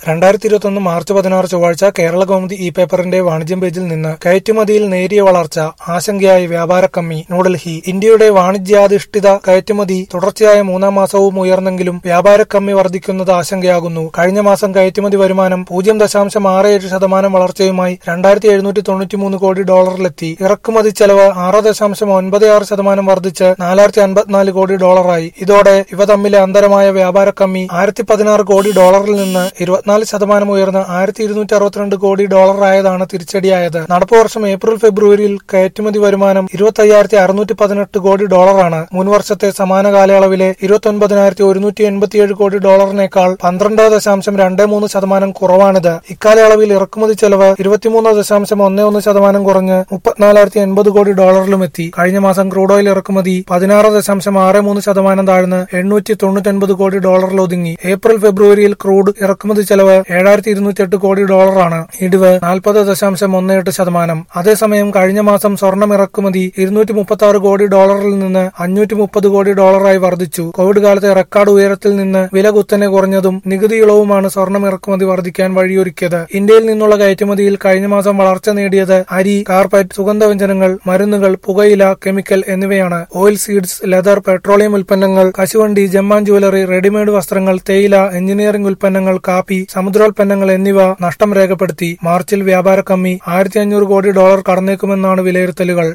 രണ്ടായിരത്തി ഇരുപത്തൊന്ന് മാർച്ച് പതിനാറ് ചൊവ്വാഴ്ച കേരള കൗമുദി ഇ പേപ്പറിന്റെ വാണിജ്യം പേജിൽ നിന്ന് കയറ്റുമതിയിൽ നേരിയ വളർച്ച ആശങ്കയായി വ്യാപാര കമ്മി ന്യൂഡൽഹി ഇന്ത്യയുടെ വാണിജ്യാധിഷ്ഠിത കയറ്റുമതി തുടർച്ചയായ മൂന്നാം മാസവും ഉയർന്നെങ്കിലും വ്യാപാര കമ്മി വർദ്ധിക്കുന്നത് ആശങ്കയാകുന്നു കഴിഞ്ഞ മാസം കയറ്റുമതി വരുമാനം പൂജ്യം ദശാംശം ആറ് ഏഴ് ശതമാനം വളർച്ചയുമായി രണ്ടായിരത്തി എഴുന്നൂറ്റി തൊണ്ണൂറ്റിമൂന്ന് കോടി ഡോളറിലെത്തി ഇറക്കുമതി ചെലവ് ആറ് ദശാംശം ഒൻപത് ആറ് ശതമാനം വർദ്ധിച്ച് നാലായിരത്തി അൻപത്തിനാല് കോടി ഡോളറായി ഇതോടെ ഇവ തമ്മിലെ അന്തരമായ വ്യാപാര കമ്മി ആയിരത്തി പതിനാറ് കോടി ഡോളറിൽ നിന്ന് ഇരുപത്തിനാല് ശതമാനം ഉയർന്ന് ആയിരത്തി ഇരുന്നൂറ്റി അറുപത്തിരണ്ട് കോടി ഡോളറായതാണ് തിരിച്ചടിയായത് നടപ്പ് വർഷം ഏപ്രിൽ ഫെബ്രുവരിയിൽ കയറ്റുമതി വരുമാനം ഇരുപത്തി അയ്യായിരത്തി അറുന്നൂറ്റി പതിനെട്ട് കോടി ഡോളറാണ് മുൻവർഷത്തെ സമാന കാലയളവിലെ ഇരുപത്തി ഒൻപതിനായിരത്തി ഒരുന്നൂറ്റി എൺപത്തിയേഴ് കോടി ഡോളറിനേക്കാൾ പന്ത്രണ്ട് ദശാംശം രണ്ട് മൂന്ന് ശതമാനം കുറവാണിത് ഇക്കാലയളവിൽ ഇറക്കുമതി ചെലവ് ഇരുപത്തിമൂന്ന് ദശാംശം ഒന്ന് ഒന്ന് ശതമാനം കുറഞ്ഞ് മുപ്പത്തിനാലായിരത്തി എൺപത് കോടി ഡോളറിലുമെത്തി കഴിഞ്ഞ മാസം ക്രൂഡ് ഓയിൽ ഇറക്കുമതി പതിനാറ് ദശാംശം ആറ് മൂന്ന് ശതമാനം താഴ്ന്ന് എണ്ണൂറ്റി തൊണ്ണൂറ്റൊൻപത് കോടി ഡോളറിൽ ഒതുങ്ങി ഏപ്രിൽ ഫെബ്രുവരിയിൽ ക്രൂഡ് ഇറക്കുമതി ചെലവ് ഏഴായിരത്തി ഇരുന്നൂറ്റി എട്ട് കോടി ഡോളറാണ് ഇടിവ് നാൽപ്പത് ദശാംശം ഒന്ന് എട്ട് ശതമാനം അതേസമയം കഴിഞ്ഞ മാസം സ്വർണം ഇറക്കുമതി ഇരുന്നൂറ്റി മുപ്പത്തി ആറ് കോടി ഡോളറിൽ നിന്ന് അഞ്ഞൂറ്റി മുപ്പത് കോടി ഡോളറായി വർദ്ധിച്ചു കോവിഡ് കാലത്തെ റെക്കോർഡ് ഉയരത്തിൽ നിന്ന് വില കുത്തനെ കുറഞ്ഞതും നികുതി ഇളവുമാണ് സ്വർണം ഇറക്കുമതി വർദ്ധിക്കാൻ വഴിയൊരുക്കിയത് ഇന്ത്യയിൽ നിന്നുള്ള കയറ്റുമതിയിൽ കഴിഞ്ഞ മാസം വളർച്ച നേടിയത് അരി കാർപ്പറ്റ് സുഗന്ധവ്യഞ്ജനങ്ങൾ മരുന്നുകൾ പുകയില കെമിക്കൽ എന്നിവയാണ് ഓയിൽ സീഡ്സ് ലെതർ പെട്രോളിയം ഉൽപ്പന്നങ്ങൾ കശുവണ്ടി ജമ്മാൻ ജുവലറി റെഡിമെയ്ഡ് വസ്ത്രങ്ങൾ തേയില എഞ്ചിനീയറിംഗ് ഉൽപ്പന്നങ്ങൾ കാപ്പി സമുദ്രോൽപ്പന്നങ്ങൾ എന്നിവ നഷ്ടം രേഖപ്പെടുത്തി മാർച്ചിൽ വ്യാപാര കമ്മി ആയിരത്തി അഞ്ഞൂറ് കോടി ഡോളർ കടന്നേക്കുമെന്നാണ് വിലയിരുത്തലുകൾ